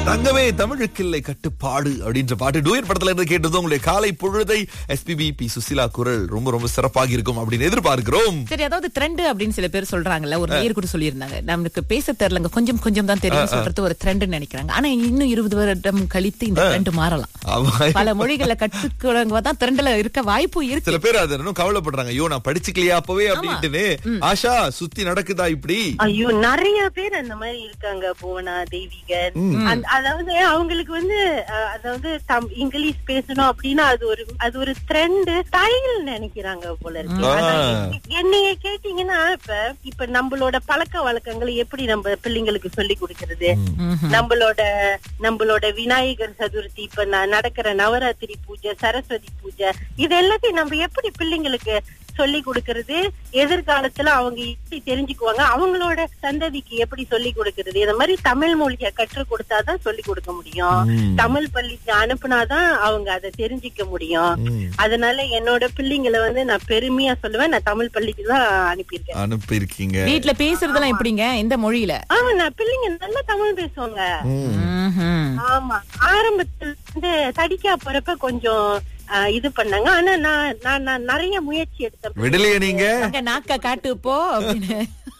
தங்கமே தமிழுக்கில்லை கட்டுப்பாடு அப்படின்ற பாட்டு டூயர் படத்துல இருந்து கேட்டது உங்களுடைய காலை பொழுதை எஸ்பிபி பி சுசிலா குரல் ரொம்ப ரொம்ப சிறப்பாக இருக்கும் அப்படின்னு எதிர்பார்க்கிறோம் சரி அதாவது ட்ரெண்ட் அப்படின்னு சில பேர் சொல்றாங்கல்ல ஒரு நேர் கூட சொல்லியிருந்தாங்க நமக்கு பேச தெரியலங்க கொஞ்சம் கொஞ்சம் தான் தெரியும் சொல்றது ஒரு ட்ரெண்ட் நினைக்கிறாங்க ஆனா இன்னும் இருபது வருடம் கழித்து இந்த ட்ரெண்ட் மாறலாம் ஆமா. பல மொழிகளை கற்றுக்கிறவங்க தான் ட்ரெண்ட்ல இருக்க வாய்ப்பு இருக்கு சில பேர் அது இன்னும் கவலைப்படுறாங்க ஐயோ நான் படிச்சுக்கலையா அப்பவே அப்படின்ட்டுன்னு ஆஷா சுத்தி நடக்குதா இப்படி ஐயோ நிறைய பேர் அந்த மாதிரி இருக்காங்க புவனா தெய்வீகன் அந்த- அதாவது அவங்களுக்கு வந்து அஹ், அதாவது தம்- இங்கிலீஷ் பேசணும் அப்படின்னா அது ஒரு அது ஒரு ட்ரெண்ட் ஸ்டைல் நினைக்கிறாங்க போல இருக்கு ஆ. அதான் என்னைய கேட்டீங்கன்னா இப்ப இப்ப நம்மளோட பழக்க வழக்கங்களை எப்படி நம்ம பிள்ளைங்களுக்கு சொல்லி கொடுக்கறது நம்மளோட நம்மளோட விநாயகர் சதுர்த்தி இப்ப ந- நடக்கிற நவராத்திரி பூஜை சரஸ்வதி பூஜை இது எல்லாத்தையும் நம்ம எப்படி பிள்ளைங்களுக்கு சொல்லி கொடுக்கறது எதிர்காலத்துல அவங்க எப்படி தெரிஞ்சுக்குவாங்க அவங்களோட சந்ததிக்கு எப்படி சொல்லி கொடுக்கறது இந்த மாதிரி தமிழ் மொழிய கற்றுக் கொடுத்தாதான் சொல்லி கொடுக்க முடியும் ம். தமிழ் பள்ளிக்கு அனுப்புனாதான் அவங்க அதை தெரிஞ்சுக்க முடியும் ம். அதனால என்னோட பிள்ளைங்களை வந்து நான் பெருமையா சொல்லுவேன் நான் தமிழ் பள்ளிக்கு தான் அனுப்பியிருக்கேன் அனுப்பி இருக்கீங்க வீட்ல பேசுறதெல்லாம் எப்படிங்க எந்த மொழியில ஆமா நான் பிள்ளைங்க நல்லா தமிழ் பேசுவாங்க ம்ஹும். ஆமா ஆரம்பத்துல வந்து தடிக்கா போறப்ப கொஞ்சம் ஆ, இது பண்ணாங்க ஆனா நான் நான் நான் நிறைய முயற்சி எடுத்தேன் விடலையே நீங்க அங்க நாக்க காட்டு போ அப்படின்னு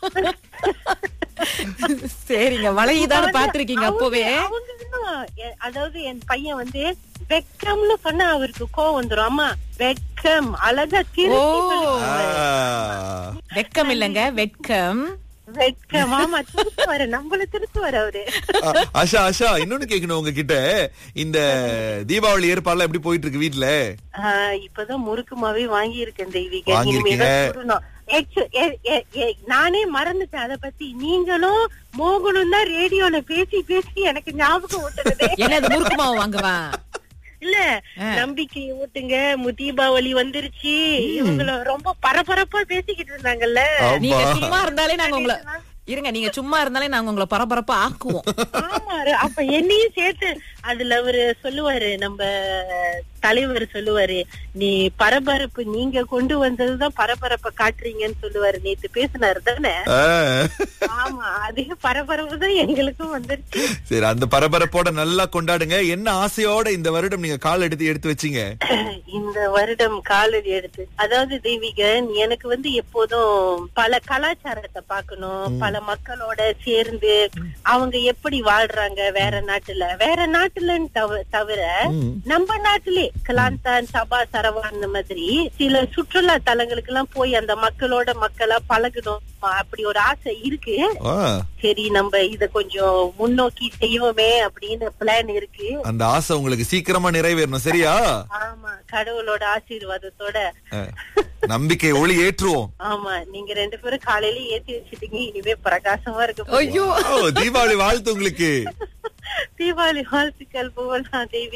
சரிங்க வளையுதான்னு பாத்திருக்கீங்க அப்பவே அவங்க இன்னும் எ- அதாவது என் பையன் வந்து வெக்கம்னு சொன்னா அவருக்கு கோவம் வந்துரும் அம்மா வெக்கம் அழகா ஓ திருப்பி சொல்லுவாங்க. ஆ. வெக்கம் இல்லைங்க வெட்கம் வெட்கம் ஆமா திருத்துவாரு நம்மள திருத்துவாரு அவரு ஆ, ஆஷா ஆஷா இன்னொன்னு கேட்கணும் உங்ககிட்ட இந்த தீபாவளி ஏற்பாடுலாம் எப்படி போயிட்டு இருக்கு வீட்ல ஆ, இப்பதான் முறுக்குமாவே வாங்கி இருக்கேன் தெய்வீக வாங்கியிருக்கீங்க. இனிமேதான் சுடணும். Actu- எ- எ- எ- நானே மறந்துட்டேன் அத பத்தி நீங்களும் மோகனும் தான் ரேடியோல பேசி பேசி எனக்கு ஞாபகம் ஊட்டுறது என்னது முறுக்கு மாவு வாங்குவான் இல்ல நம்பிக்கை ஊட்டுங்க மு- தீபாவளி வந்துருச்சு இவங்கள ரொம்ப பரபரப்பா பேசிக்கிட்டு இருந்தாங்கல்ல நீங்க ஆமா சும்மா இருந்தாலே நாங்க உங்களை இருங்க நீங்க சும்மா இருந்தாலே நாங்க உங்களை பரபரப்பா ஆக்குவோம் ஆமா ர- அப்ப என்னையும் சேர்த்து அதுல அவரு சொல்லுவாரு நம்ம தலைவர் சொல்லுவாரு நீ பரபரப்பு நீங்க கொண்டு வந்ததுதான் பரபரப்ப காட்டுறீங்கன்னு சொல்லுவாரு நேத்து பேசினாரு தானே ஆ. ஆமா அதே பரபரப்பு தான் எங்களுக்கும் வந்துருச்சு சரி அந்த பரபரப்போட நல்லா கொண்டாடுங்க என்ன ஆசையோட இந்த வருடம் நீங்க கால் எடுத்து எடுத்து வச்சீங்க இந்த வருடம் காலடி எடுத்து அதாவது தெய்வீகன் எனக்கு வந்து எப்போதும் பல கலாச்சாரத்தை பார்க்கணும் பல மக்களோட சேர்ந்து அவங்க எப்படி வாழ்றாங்க வேற நாட்டுல வேற நாட்டுலன்னு தவ- தவிர நம்ம நாட்டிலே கலாந்தான் சபா சரவா அந்த மாதிரி சில சுற்றுலா தலங்களுக்கு எல்லாம் போய் அந்த மக்களோட மக்களா பழகணும் அப்படி ஒரு ஆசை இருக்கு ஆ, சரி நம்ம இத கொஞ்சம் முன்னோக்கி செய்வோமே அப்படின்னு பிளான் இருக்கு அந்த ஆசை உங்களுக்கு சீக்கிரமா நிறைவேறணும் சரியா ஆமா கடவுளோட ஆசீர்வாதத்தோட ஆ, நம்பிக்கை ஒளி ஏற்றுவோம் ஆமா நீங்க ரெண்டு பேரும் காலையில ஏத்தி வச்சிட்டீங்க இனிமே பிரகாசமா இருக்க போகுது. ஐயோ ஓ, தீபாவளி வாழ்த்து உங்களுக்கு தீபாவளி வாழ்த்துக்கள் புவனா தேவி